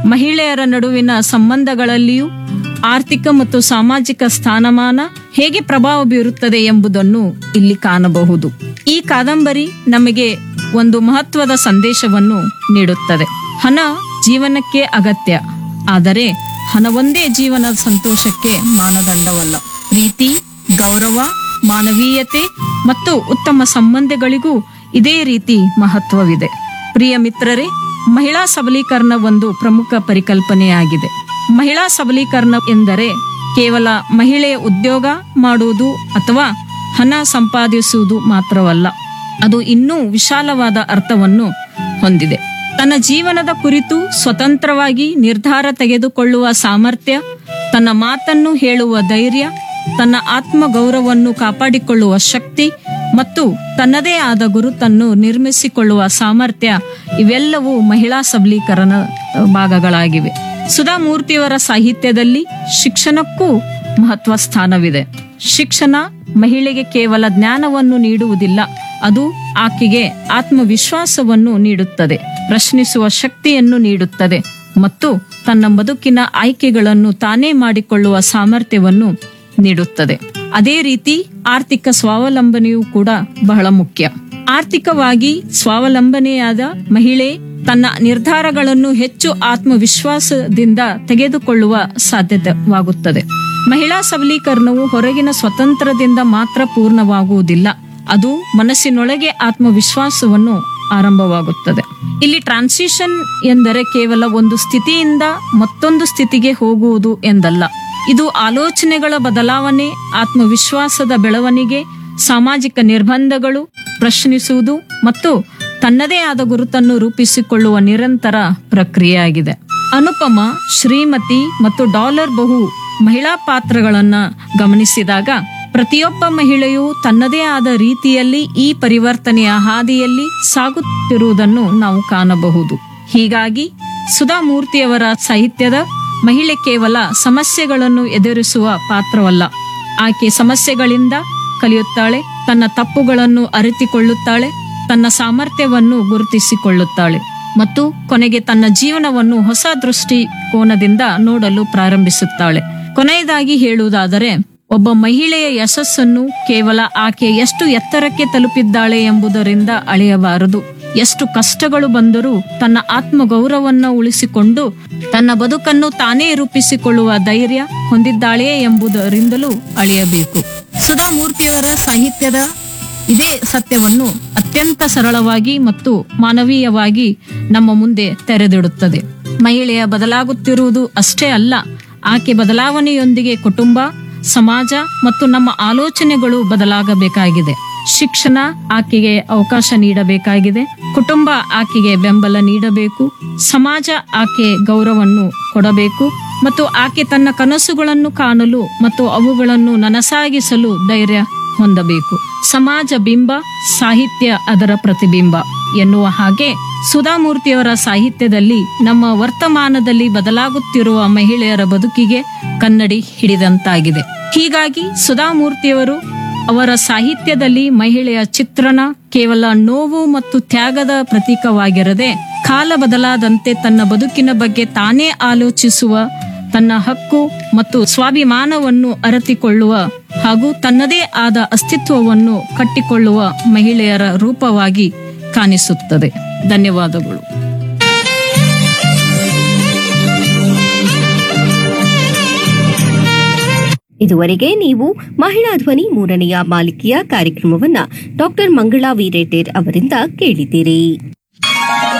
ಮಹಿಳೆಯರ ನಡುವಿನ ಸಂಬಂಧಗಳಲ್ಲಿಯೂ ಆರ್ಥಿಕ ಮತ್ತು ಸಾಮಾಜಿಕ ಸ್ಥಾನಮಾನ ಹೇಗೆ ಪ್ರಭಾವ ಬೀರುತ್ತದೆ ಎಂಬುದನ್ನು ಇಲ್ಲಿ ಕಾಣಬಹುದು ಈ ಕಾದಂಬರಿ ನಮಗೆ ಒಂದು ಮಹತ್ವದ ಸಂದೇಶವನ್ನು ನೀಡುತ್ತದೆ ಹಣ ಜೀವನಕ್ಕೆ ಅಗತ್ಯ ಆದರೆ ಹಣವೊಂದೇ ಜೀವನದ ಸಂತೋಷಕ್ಕೆ ಮಾನದಂಡವಲ್ಲ ಪ್ರೀತಿ ಗೌರವ ಮಾನವೀಯತೆ ಮತ್ತು ಉತ್ತಮ ಸಂಬಂಧಗಳಿಗೂ ಇದೇ ರೀತಿ ಮಹತ್ವವಿದೆ ಪ್ರಿಯ ಮಿತ್ರರೇ ಮಹಿಳಾ ಸಬಲೀಕರಣ ಒಂದು ಪ್ರಮುಖ ಪರಿಕಲ್ಪನೆಯಾಗಿದೆ ಮಹಿಳಾ ಸಬಲೀಕರಣ ಎಂದರೆ ಕೇವಲ ಮಹಿಳೆಯ ಉದ್ಯೋಗ ಮಾಡುವುದು ಅಥವಾ ಹಣ ಸಂಪಾದಿಸುವುದು ಮಾತ್ರವಲ್ಲ ಅದು ಇನ್ನೂ ವಿಶಾಲವಾದ ಅರ್ಥವನ್ನು ಹೊಂದಿದೆ ತನ್ನ ಜೀವನದ ಕುರಿತು ಸ್ವತಂತ್ರವಾಗಿ ನಿರ್ಧಾರ ತೆಗೆದುಕೊಳ್ಳುವ ಸಾಮರ್ಥ್ಯ ತನ್ನ ಮಾತನ್ನು ಹೇಳುವ ಧೈರ್ಯ ತನ್ನ ಆತ್ಮಗೌರವವನ್ನು ಕಾಪಾಡಿಕೊಳ್ಳುವ ಶಕ್ತಿ ಮತ್ತು ತನ್ನದೇ ಆದ ಗುರುತನ್ನು ನಿರ್ಮಿಸಿಕೊಳ್ಳುವ ಸಾಮರ್ಥ್ಯ ಇವೆಲ್ಲವೂ ಮಹಿಳಾ ಸಬಲೀಕರಣ ಭಾಗಗಳಾಗಿವೆ ಸುಧಾಮೂರ್ತಿಯವರ ಸಾಹಿತ್ಯದಲ್ಲಿ ಶಿಕ್ಷಣಕ್ಕೂ ಮಹತ್ವ ಸ್ಥಾನವಿದೆ ಶಿಕ್ಷಣ ಮಹಿಳೆಗೆ ಕೇವಲ ಜ್ಞಾನವನ್ನು ನೀಡುವುದಿಲ್ಲ ಅದು ಆಕೆಗೆ ಆತ್ಮವಿಶ್ವಾಸವನ್ನು ನೀಡುತ್ತದೆ ಪ್ರಶ್ನಿಸುವ ಶಕ್ತಿಯನ್ನು ನೀಡುತ್ತದೆ ಮತ್ತು ತನ್ನ ಬದುಕಿನ ಆಯ್ಕೆಗಳನ್ನು ತಾನೇ ಮಾಡಿಕೊಳ್ಳುವ ಸಾಮರ್ಥ್ಯವನ್ನು ನೀಡುತ್ತದೆ ಅದೇ ರೀತಿ ಆರ್ಥಿಕ ಸ್ವಾವಲಂಬನೆಯೂ ಕೂಡ ಬಹಳ ಮುಖ್ಯ ಆರ್ಥಿಕವಾಗಿ ಸ್ವಾವಲಂಬನೆಯಾದ ಮಹಿಳೆ ತನ್ನ ನಿರ್ಧಾರಗಳನ್ನು ಹೆಚ್ಚು ಆತ್ಮವಿಶ್ವಾಸದಿಂದ ತೆಗೆದುಕೊಳ್ಳುವ ಸಾಧ್ಯತೆವಾಗುತ್ತದೆ ಮಹಿಳಾ ಸಬಲೀಕರಣವು ಹೊರಗಿನ ಸ್ವತಂತ್ರದಿಂದ ಮಾತ್ರ ಪೂರ್ಣವಾಗುವುದಿಲ್ಲ ಅದು ಮನಸ್ಸಿನೊಳಗೆ ಆತ್ಮವಿಶ್ವಾಸವನ್ನು ಆರಂಭವಾಗುತ್ತದೆ ಇಲ್ಲಿ ಟ್ರಾನ್ಸಿಷನ್ ಎಂದರೆ ಕೇವಲ ಒಂದು ಸ್ಥಿತಿಯಿಂದ ಮತ್ತೊಂದು ಸ್ಥಿತಿಗೆ ಹೋಗುವುದು ಎಂದಲ್ಲ ಇದು ಆಲೋಚನೆಗಳ ಬದಲಾವಣೆ ಆತ್ಮವಿಶ್ವಾಸದ ಬೆಳವಣಿಗೆ ಸಾಮಾಜಿಕ ನಿರ್ಬಂಧಗಳು ಪ್ರಶ್ನಿಸುವುದು ಮತ್ತು ತನ್ನದೇ ಆದ ಗುರುತನ್ನು ರೂಪಿಸಿಕೊಳ್ಳುವ ನಿರಂತರ ಪ್ರಕ್ರಿಯೆಯಾಗಿದೆ ಅನುಪಮ ಶ್ರೀಮತಿ ಮತ್ತು ಡಾಲರ್ ಬಹು ಮಹಿಳಾ ಪಾತ್ರಗಳನ್ನ ಗಮನಿಸಿದಾಗ ಪ್ರತಿಯೊಬ್ಬ ಮಹಿಳೆಯು ತನ್ನದೇ ಆದ ರೀತಿಯಲ್ಲಿ ಈ ಪರಿವರ್ತನೆಯ ಹಾದಿಯಲ್ಲಿ ಸಾಗುತ್ತಿರುವುದನ್ನು ನಾವು ಕಾಣಬಹುದು ಹೀಗಾಗಿ ಸುಧಾಮೂರ್ತಿಯವರ ಸಾಹಿತ್ಯದ ಮಹಿಳೆ ಕೇವಲ ಸಮಸ್ಯೆಗಳನ್ನು ಎದುರಿಸುವ ಪಾತ್ರವಲ್ಲ ಆಕೆ ಸಮಸ್ಯೆಗಳಿಂದ ಕಲಿಯುತ್ತಾಳೆ ತನ್ನ ತಪ್ಪುಗಳನ್ನು ಅರಿತುಕೊಳ್ಳುತ್ತಾಳೆ ತನ್ನ ಸಾಮರ್ಥ್ಯವನ್ನು ಗುರುತಿಸಿಕೊಳ್ಳುತ್ತಾಳೆ ಮತ್ತು ಕೊನೆಗೆ ತನ್ನ ಜೀವನವನ್ನು ಹೊಸ ದೃಷ್ಟಿಕೋನದಿಂದ ನೋಡಲು ಪ್ರಾರಂಭಿಸುತ್ತಾಳೆ ಕೊನೆಯದಾಗಿ ಹೇಳುವುದಾದರೆ ಒಬ್ಬ ಮಹಿಳೆಯ ಯಶಸ್ಸನ್ನು ಕೇವಲ ಆಕೆ ಎಷ್ಟು ಎತ್ತರಕ್ಕೆ ತಲುಪಿದ್ದಾಳೆ ಎಂಬುದರಿಂದ ಅಳೆಯಬಾರದು ಎಷ್ಟು ಕಷ್ಟಗಳು ಬಂದರೂ ತನ್ನ ಆತ್ಮಗೌರವವನ್ನು ಉಳಿಸಿಕೊಂಡು ತನ್ನ ಬದುಕನ್ನು ತಾನೇ ರೂಪಿಸಿಕೊಳ್ಳುವ ಧೈರ್ಯ ಹೊಂದಿದ್ದಾಳೆಯೇ ಎಂಬುದರಿಂದಲೂ ಅಳೆಯಬೇಕು ಸುಧಾಮೂರ್ತಿಯವರ ಸಾಹಿತ್ಯದ ಇದೇ ಸತ್ಯವನ್ನು ಅತ್ಯಂತ ಸರಳವಾಗಿ ಮತ್ತು ಮಾನವೀಯವಾಗಿ ನಮ್ಮ ಮುಂದೆ ತೆರೆದಿಡುತ್ತದೆ ಮಹಿಳೆಯ ಬದಲಾಗುತ್ತಿರುವುದು ಅಷ್ಟೇ ಅಲ್ಲ ಆಕೆ ಬದಲಾವಣೆಯೊಂದಿಗೆ ಕುಟುಂಬ ಸಮಾಜ ಮತ್ತು ನಮ್ಮ ಆಲೋಚನೆಗಳು ಬದಲಾಗಬೇಕಾಗಿದೆ ಶಿಕ್ಷಣ ಆಕೆಗೆ ಅವಕಾಶ ನೀಡಬೇಕಾಗಿದೆ ಕುಟುಂಬ ಆಕೆಗೆ ಬೆಂಬಲ ನೀಡಬೇಕು ಸಮಾಜ ಆಕೆ ಗೌರವವನ್ನು ಕೊಡಬೇಕು ಮತ್ತು ಆಕೆ ತನ್ನ ಕನಸುಗಳನ್ನು ಕಾಣಲು ಮತ್ತು ಅವುಗಳನ್ನು ನನಸಾಗಿಸಲು ಧೈರ್ಯ ಹೊಂದಬೇಕು ಸಮಾಜ ಬಿಂಬ ಸಾಹಿತ್ಯ ಅದರ ಪ್ರತಿಬಿಂಬ ಎನ್ನುವ ಹಾಗೆ ಸುಧಾಮೂರ್ತಿಯವರ ಸಾಹಿತ್ಯದಲ್ಲಿ ನಮ್ಮ ವರ್ತಮಾನದಲ್ಲಿ ಬದಲಾಗುತ್ತಿರುವ ಮಹಿಳೆಯರ ಬದುಕಿಗೆ ಕನ್ನಡಿ ಹಿಡಿದಂತಾಗಿದೆ ಹೀಗಾಗಿ ಸುಧಾಮೂರ್ತಿಯವರು ಅವರ ಸಾಹಿತ್ಯದಲ್ಲಿ ಮಹಿಳೆಯ ಚಿತ್ರಣ ಕೇವಲ ನೋವು ಮತ್ತು ತ್ಯಾಗದ ಪ್ರತೀಕವಾಗಿರದೆ ಕಾಲ ಬದಲಾದಂತೆ ತನ್ನ ಬದುಕಿನ ಬಗ್ಗೆ ತಾನೇ ಆಲೋಚಿಸುವ ತನ್ನ ಹಕ್ಕು ಮತ್ತು ಸ್ವಾಭಿಮಾನವನ್ನು ಅರತಿಕೊಳ್ಳುವ ಹಾಗೂ ತನ್ನದೇ ಆದ ಅಸ್ತಿತ್ವವನ್ನು ಕಟ್ಟಿಕೊಳ್ಳುವ ಮಹಿಳೆಯರ ರೂಪವಾಗಿ ಕಾಣಿಸುತ್ತದೆ ಧನ್ಯವಾದಗಳು ಇದುವರೆಗೆ ನೀವು ಮಹಿಳಾ ಧ್ವನಿ ಮೂರನೆಯ ಮಾಲಿಕೆಯ ಕಾರ್ಯಕ್ರಮವನ್ನ ಡಾಕ್ಟರ್ ಮಂಗಳಾ ವೀರೇಟೇರ್ ಅವರಿಂದ ಕೇಳಿದ್ದೀರಿ